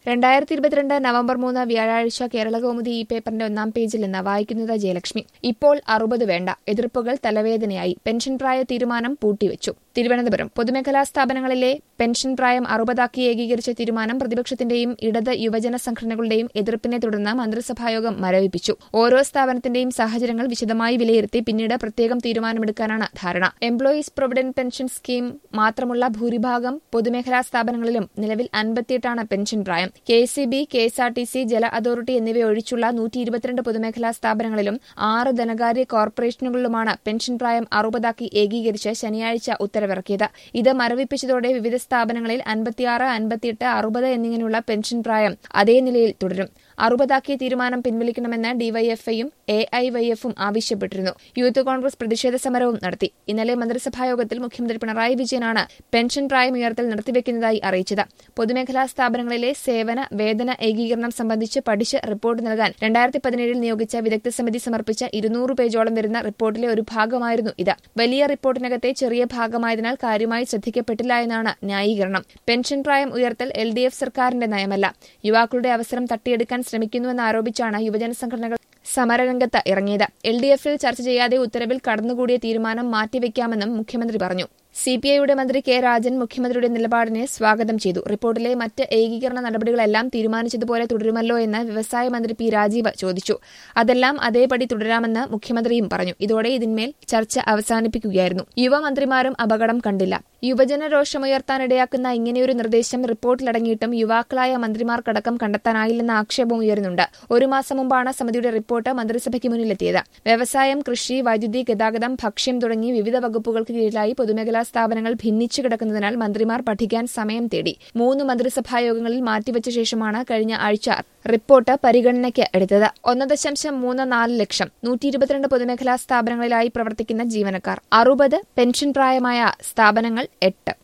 രണ്ടായിരത്തി ഇരുപത്തിരണ്ട് നവംബർ മൂന്ന് വ്യാഴാഴ്ച കേരളകൗമുദി ഈ പേപ്പറിന്റെ ഒന്നാം പേജിൽ നിന്ന് വായിക്കുന്നത് ജയലക്ഷ്മി ഇപ്പോൾ അറുപത് വേണ്ട എതിർപ്പുകൾ തലവേദനയായി പെൻഷൻ പ്രായ തീരുമാനം പൂട്ടിവെച്ചു തിരുവനന്തപുരം പൊതുമേഖലാ സ്ഥാപനങ്ങളിലെ പെൻഷൻ പ്രായം അറുപതാക്കി ഏകീകരിച്ച തീരുമാനം പ്രതിപക്ഷത്തിന്റെയും ഇടത് യുവജന സംഘടനകളുടെയും എതിർപ്പിനെ തുടർന്ന് മന്ത്രിസഭായോഗം മരവിപ്പിച്ചു ഓരോ സ്ഥാപനത്തിന്റെയും സാഹചര്യങ്ങൾ വിശദമായി വിലയിരുത്തി പിന്നീട് പ്രത്യേകം തീരുമാനമെടുക്കാനാണ് ധാരണ എംപ്ലോയീസ് പ്രൊവിഡന്റ് പെൻഷൻ സ്കീം മാത്രമുള്ള ഭൂരിഭാഗം പൊതുമേഖലാ സ്ഥാപനങ്ങളിലും നിലവിൽ അൻപത്തിയെട്ടാണ് പെൻഷൻ പ്രായം K C B K S R T C ജല അതോറിറ്റി എന്നിവ ഒഴിച്ചുള്ള നൂറ്റി ഇരുപത്തിരണ്ട് പൊതുമേഖലാ സ്ഥാപനങ്ങളിലും ആറ് ധനകാര്യ കോർപ്പറേഷനുകളിലുമാണ് പെൻഷൻ പ്രായം അറുപതാക്കി ഏകീകരിച്ച് ശനിയാഴ്ച ഉത്തരവിറക്കിയത് ഇത് മരവിപ്പിച്ചതോടെ വിവിധ സ്ഥാപനങ്ങളിൽ അൻപത്തിയാറ് അൻപത്തിയെട്ട് അറുപത് എന്നിങ്ങനെയുള്ള പെൻഷൻ പ്രായം അതേ നിലയിൽ തുടരും അറുപതാക്കിയ തീരുമാനം പിൻവലിക്കണമെന്ന് ഡിവൈഎഫ്ഐയും എ ഐ വൈ എഫും ആവശ്യപ്പെട്ടിരുന്നു യൂത്ത് കോൺഗ്രസ് പ്രതിഷേധ സമരവും നടത്തി ഇന്നലെ മന്ത്രിസഭായോഗത്തിൽ മുഖ്യമന്ത്രി പിണറായി വിജയനാണ് പെൻഷൻ പ്രായം ഉയർത്തൽ നിർത്തിവെക്കുന്നതായി അറിയിച്ചത് പൊതുമേഖലാ സ്ഥാപനങ്ങളിലെ സേവന വേതന ഏകീകരണം സംബന്ധിച്ച് പഠിച്ച് റിപ്പോർട്ട് നൽകാൻ രണ്ടായിരത്തി പതിനേഴിൽ നിയോഗിച്ച വിദഗ്ധ സമിതി സമർപ്പിച്ച ഇരുന്നൂറ് പേജോളം വരുന്ന റിപ്പോർട്ടിലെ ഒരു ഭാഗമായിരുന്നു ഇത് വലിയ റിപ്പോർട്ടിനകത്തെ ചെറിയ ഭാഗമായതിനാൽ കാര്യമായി ശ്രദ്ധിക്കപ്പെട്ടില്ല എന്നാണ് ന്യായീകരണം പെൻഷൻ പ്രായം ഉയർത്തൽ എൽ ഡി എഫ് സർക്കാരിന്റെ നയമല്ല യുവാക്കളുടെ അവസരം തട്ടിയെടുക്കാൻ ശ്രമിക്കുന്നുവെന്നാരോപിച്ചാണ് യുവജന സംഘടനകൾ സമരരംഗത്ത് ഇറങ്ങിയത് എൽ ഡി എഫിൽ ചർച്ച ചെയ്യാതെ ഉത്തരവിൽ കടന്നുകൂടിയ തീരുമാനം മാറ്റിവെക്കാമെന്നും മുഖ്യമന്ത്രി പറഞ്ഞു സി പി ഐയുടെ മന്ത്രി കെ രാജൻ മുഖ്യമന്ത്രിയുടെ നിലപാടിനെ സ്വാഗതം ചെയ്തു റിപ്പോർട്ടിലെ മറ്റ് ഏകീകരണ നടപടികളെല്ലാം തീരുമാനിച്ചതുപോലെ തുടരുമല്ലോ എന്ന് വ്യവസായ മന്ത്രി പി രാജീവ് ചോദിച്ചു അതെല്ലാം അതേപടി തുടരാമെന്ന് മുഖ്യമന്ത്രിയും പറഞ്ഞു ഇതോടെ ഇതിന്മേൽ ചർച്ച അവസാനിപ്പിക്കുകയായിരുന്നു യുവമന്ത്രിമാരും അപകടം കണ്ടില്ല യുവജന രോഷമുയർത്താനിടയാക്കുന്ന ഇങ്ങനെയൊരു നിർദ്ദേശം റിപ്പോർട്ടിലടങ്ങിയിട്ടും യുവാക്കളായ മന്ത്രിമാർക്കടക്കം കണ്ടെത്താനായില്ലെന്ന ആക്ഷേപം ഉയരുന്നുണ്ട് ഒരു മാസം മുമ്പാണ് സമിതിയുടെ റിപ്പോർട്ട് മന്ത്രിസഭയ്ക്ക് മുന്നിലെത്തിയത് വ്യവസായം കൃഷി വൈദ്യുതി ഗതാഗതം ഭക്ഷ്യം തുടങ്ങി വിവിധ വകുപ്പുകൾക്ക് കീഴിലായി പൊതുമേഖലാ സ്ഥാപനങ്ങൾ ഭിന്നിച്ചു കിടക്കുന്നതിനാൽ മന്ത്രിമാർ പഠിക്കാൻ സമയം തേടി മൂന്ന് മന്ത്രിസഭായോഗങ്ങളിൽ മാറ്റിവെച്ച ശേഷമാണ് കഴിഞ്ഞ ആഴ്ച റിപ്പോർട്ട് പരിഗണനയ്ക്ക് എടുത്തത് ഒന്ന് ദശാംശം മൂന്ന് നാല് ലക്ഷം നൂറ്റി ഇരുപത്തിരണ്ട് പൊതുമേഖലാ സ്ഥാപനങ്ങളിലായി പ്രവർത്തിക്കുന്ന ജീവനക്കാർ അറുപത് പെൻഷൻ പ്രായമായ സ്ഥാപനങ്ങൾ എട്ട്